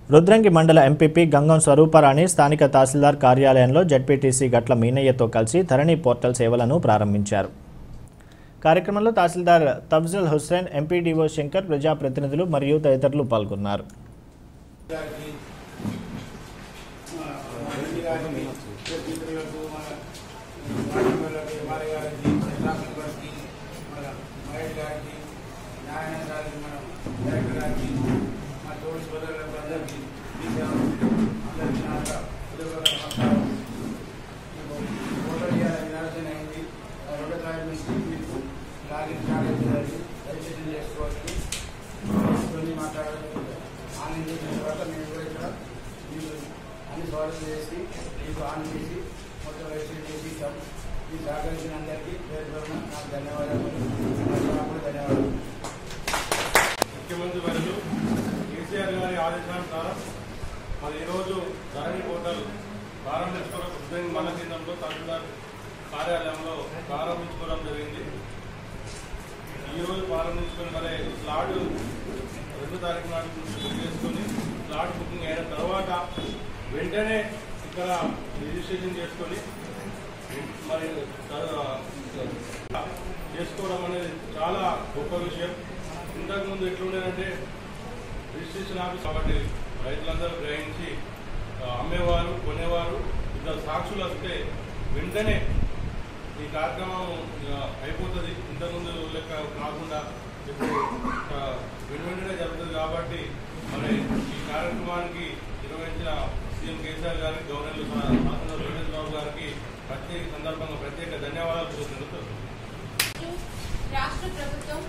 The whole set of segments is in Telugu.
రుద్రంగి మండల ఎంపీపీ గంగం స్వరూపరాణి స్థానిక తహసీల్దార్ కార్యాలయంలో జడ్పీటీసీ గట్ల మీనయ్యతో కలిసి ధరణి పోర్టల్ సేవలను ప్రారంభించారు కార్యక్రమంలో తహసీల్దార్ తఫ్జల్ హుస్సేన్ ఎంపీడీఓ శంకర్ ప్రజాప్రతినిధులు మరియు తదితరులు పాల్గొన్నారు గారికి మన రెడ్డి గారికి మిత్రులకు మన వాటర్మెన్లకి ఎమ్మెల్యే గారికి రాహుల్ గారికి మన మహేష్ గారికి నారాయణ గారికి మన డైరెక్టర్ గారికి మా తోడు సోదరులకు అందరికీ మీకు అందరికీ నా యొక్క హృదయపూర్వక నమస్కారం ఫోటో తీయాలని ఆలోచన అయింది ఆ రెండో తారీఖు నుంచి మీకు లాగిన్ స్టార్ట్ అవుతుందండి రిజిస్ట్రేషన్ చేసుకోవచ్చు చేసుకొని మాట్లాడాలి ఆన్ చేసిన తర్వాత మేము కూడా ఇక్కడ మీకు అన్ని సౌలభ్యం చేసి మీకు ఆన్ చేసి మొత్తం రిజిస్టర్ చేసి ఇచ్చాం మీకు సహకరించిన అందరికీ పేరు పేరున నాకు ధన్యవాదాలు మరియు నాకు కూడా ధన్యవాదాలు ముఖ్యమంత్రి వర్యులు కేసీఆర్ గారి ఆదేశానుసారం మరి ఈరోజు ధరణి పోర్టల్ ప్రారంభించుకోవడం ఉద్యోగం మన కేంద్రంలో తహసీల్దార్ కార్యాలయంలో ప్రారంభించుకోవడం జరిగింది ఈ రోజు ప్రారంభించుకుని మరి స్లాట్ రెండు తారీఖు నాటి నుంచి బుక్ చేసుకుని స్లాట్ బుకింగ్ అయిన తర్వాత వెంటనే ఇక్కడ రిజిస్ట్రేషన్ చేసుకొని మరి ఆ, చేసుకోవడం అనేది చాలా గొప్ప విషయం ఇంతకుముందు ఎట్లుండేదంటే రిజిస్ట్రేషన్ ఆఫీస్ కాబట్టి రైతులందరూ గ్రహించి ఆ, అమ్మేవారు కొనేవారు ఇద్దరు సాక్షులు వస్తే వెంటనే ఈ కార్యక్రమం ఆ, అయిపోతుంది ఇంతకుముందు లెక్క కాకుండా ఇప్పుడు ఆ, వెను వెంటనే జరుగుతుంది కాబట్టి మరి ఈ కార్యక్రమానికి నిర్వహించిన సీఎం కేసీఆర్ గారికి గవర్నర్ శాసన రవీంద్ర బాబు గారికి ప్రత్యేక సందర్భంగా ప్రత్యేక ధన్యవాదాలు తెలుపుతున్నాను రాష్ట్ర ప్రభుత్వం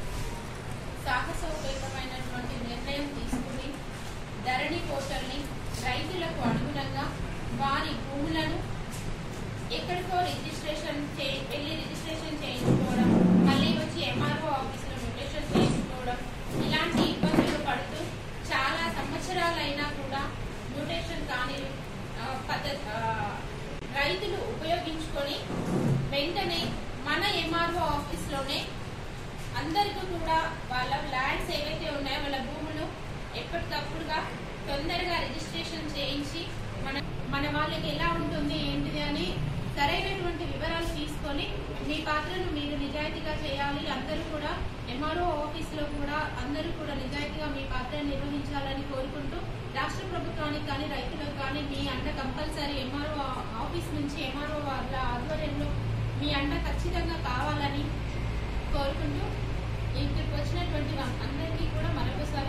సాహసోపేతమైనటువంటి నిర్ణయం తీసుకుని ధరణి పోర్టల్ని రైతులకు అనుగుణంగా వారి భూములను ఎక్కడికో రిజిస్ట్రేషన్ చే వెళ్ళి రిజిస్ట్రేషన్ చేయించుకోవడం మళ్ళీ వచ్చి ఎంఆర్ఓ ఆఫీసులో మ్యూటేషన్ చేయించుకోవడం ఇలాంటి ఇబ్బందులు పడుతూ చాలా సంవత్సరాలైనా కూడా మ్యూటేషన్ కాని ఆ, పద్ధతి ఆ, రైతులు ఉపయోగించుకొని వెంటనే మన ఎంఆర్ఓ ఆఫీస్లోనే అందరికీ కూడా వాళ్ళ ల్యాండ్స్ ఏవైతే ఉన్నాయో వాళ్ళ భూములు ఎప్పటికప్పుడుగా తొందరగా రిజిస్ట్రేషన్ చేయించి మన మన వాళ్ళకి ఎలా ఉంటుంది ఏంటిది అని సరైనటువంటి వివరాలు తీసుకొని మీ పాత్రను మీరు నిజాయితీగా చేయాలి అందరూ కూడా ఎంఆర్ఓ ఆఫీస్లో కూడా అందరూ కూడా నిజాయితీగా మీ పాత్రను నిర్వహించాలని కోరుకుంటూ రాష్ట్ర ప్రభుత్వానికి కానీ రైతులకు కానీ మీ అండ కంపల్సరీ ఎంఆర్ఓ ఆఫీస్ నుంచి ఎంఆర్ఓ వాళ్ళ ఆధ్వర్యంలో మీ అండ ఖచ్చితంగా కావాలని కోరుకుంటూ ఇక్కడికి వచ్చినటువంటి అందరికీ కూడా మరొకసారి